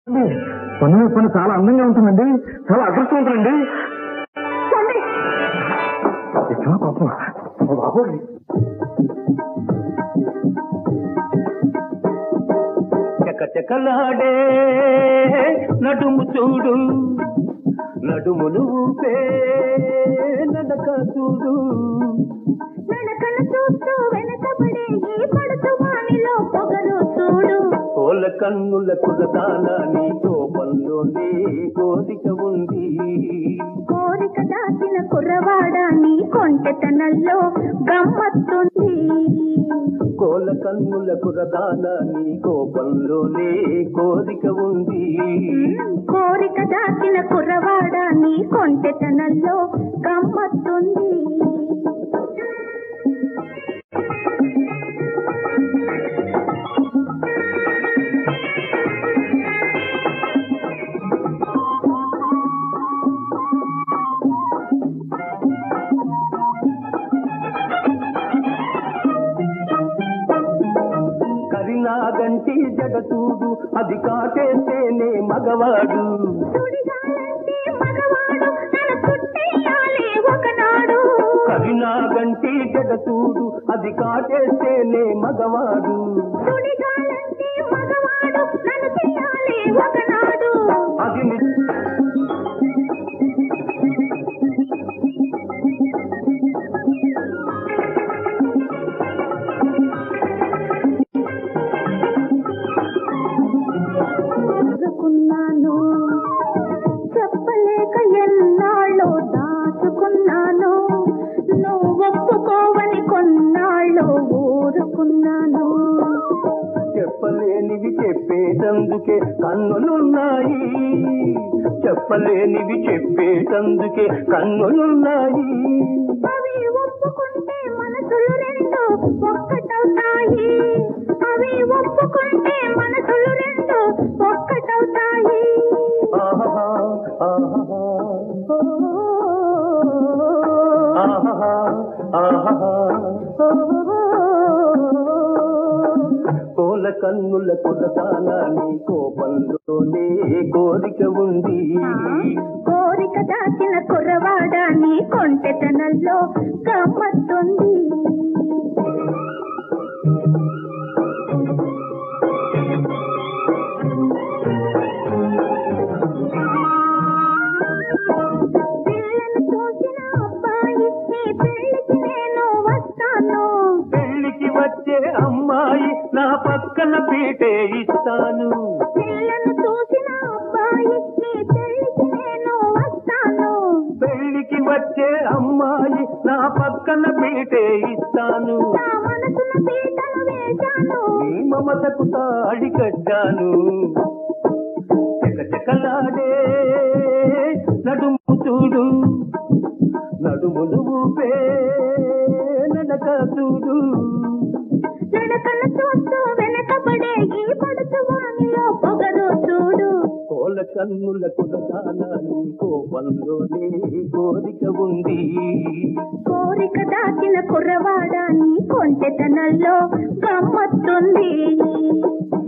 పన్ను పని చాలా అందంగా ఉంటుందండి చాలా అదృష్టవంతులండి ఎక్కడా పాపం ఓ బాబోయ్ చకచకలాడే నడుము చూడు నడుములు ఊపే నడక చూడు నడకను చూస్తూ వెనకబడే ఈ పడుతు వానిలో పొగరు చూడు కోల కన్నుల కులదాన నీ కోపంలోనే కోరిక ఉంది కోరిక దాచిన కుర్రవాడా నీ కొంటెతనంలో గమ్మత్తుంది కోల కన్నుల కులదాన నీ కోపంలోనే కోరిక ఉంది కోరిక దాచిన కుర్రవాడా నీ కొంటెతనంలో గమ్మత్తుంది కరినాగంటి జగ చూడు అది కాటేస్తేనే మగవాడు సుడిగాలంటే మగవాడు తన చుట్టేయాలి ఒకనాడు కరినాగంటి జగ చూడు అది కాటేస్తేనే మగవాడు సుడిగాలంటే మగవాడు నన్ను చేయాలి ఒకనాడు అది ని- దాచుకున్నాను చెప్పలేక ఎన్నాళ్ళు దాచుకున్నాను నువ్వు ఒప్పుకోవని కొన్నాళ్ళు ఊరుకున్నాను చెప్పలేనివి చెప్పేటందుకే కన్నులున్నాయి చెప్పలేనివి చెప్పేటందుకే కన్నులున్నాయి అవి ఒప్పుకుంటే మనసులు రెండు ఒక్కటవుతాయి అవి ఒప్పుకుంటే మనసులు రెండు ఒక్కటవుతాయి ఆహా ఆహా ఆహా ఆహా కోల కన్నుల కులతాన నీ కోపంలోనే కోరిక ఉంది కోరిక దాచిన కుర్రవాడా నీ కొంటెతనంలో గమ్మత్తుంది పిల్లను చూసిన అబ్బాయి నీ పెళ్లికి నేను వస్తాను పెళ్లికి వచ్చే అమ్మాయి నా పక్కన పీటే ఇస్తాను పిల్లను చూసిన అబ్బాయి నీ పెళ్లికి నేను వస్తాను పెళ్లికి వచ్చే అమ్మాయి నా పక్కన పీటే ఇస్తాను నా మనసున పీటను వేశాను నీ మమతకు తాడి కట్టాను చకచకలాడే నడుము చూడు నడుములు ఊపే నడక చూడు నడకను చూస్తూ వెనకబడే ఈ పడుతు వానిలో పొగరు చూడు కోల కన్నుల కులదాన నీ కోపంలోనే కోరిక ఉంది కోరిక దాచిన కుర్రవాడా నీ కొంటెతనంలో గమ్మత్తుంది